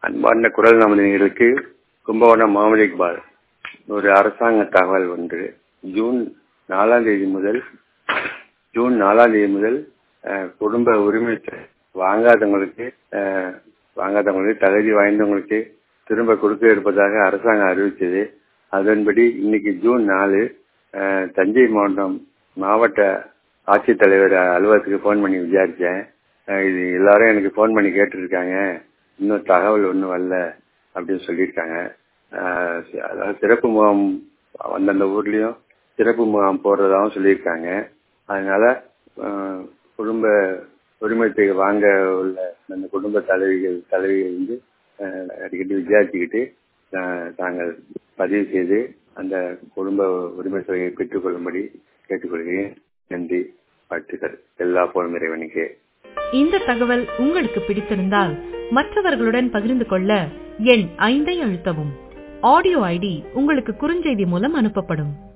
அன்பார்ந்த குரல் நமதினர்களுக்கு கும்பகோணம் முகமது இக்பால் ஒரு அரசாங்க தகவல் ஒன்று ஜூன் நாலாம் தேதி முதல் ஜூன் நாலாம் தேதி முதல் அஹ், குடும்ப உரிமை வாங்காதவங்களுக்கு அஹ், வாங்காதவங்களுக்கு தகுதி வாய்ந்தவங்களுக்கு திரும்ப கொடுக்க இருப்பதாக அரசாங்கம் அறிவிச்சது அதன்படி இன்னைக்கு ஜூன் நாலு அஹ், தஞ்சை மாவட்டம் மாவட்ட ஆட்சித்தலைவர் அலுவலகத்துக்கு ஃபோன் பண்ணி விசாரிச்சேன் அஹ், இது எல்லாரும் எனக்கு ஃபோன் பண்ணி கேட்டிருக்காங்க இன்னும் தகவல் ஒன்றும் வரல அப்படின்னு சொல்லியிருக்காங்க அஹ், சி- அதாவது சிறப்பு முகாம் அந்தந்த ஊர்லயும் சிறப்பு முகாம் போடுறதாகவும் சொல்லியிருக்காங்க அதனால அஹ், குடும்ப உரிமத்தை வாங்க உள்ள அந்த குடும்ப தலைவிகள் தலைவிகள் வந்து அஹ், அடிக்கடி விசாரிச்சுக்கிட்டு அஹ், தாங்கள் பதிவு செய்து அந்த குடும்ப உரிமை தொகையை பெற்றுக்கொள்ளும்படி கேட்டுக்கொள்கிறேன் நன்றி வாழ்த்துக்கள் எல்லா போலும் இறைவனுக்கே இந்த தகவல் உங்களுக்கு பிடித்திருந்தால் மற்றவர்களுடன் பகிர்ந்து கொள்ள எண் ஐந்தை அழுத்தவும் ஆடியோ ஐடி உங்களுக்கு குறுஞ்செய்தி மூலம் அனுப்பப்படும்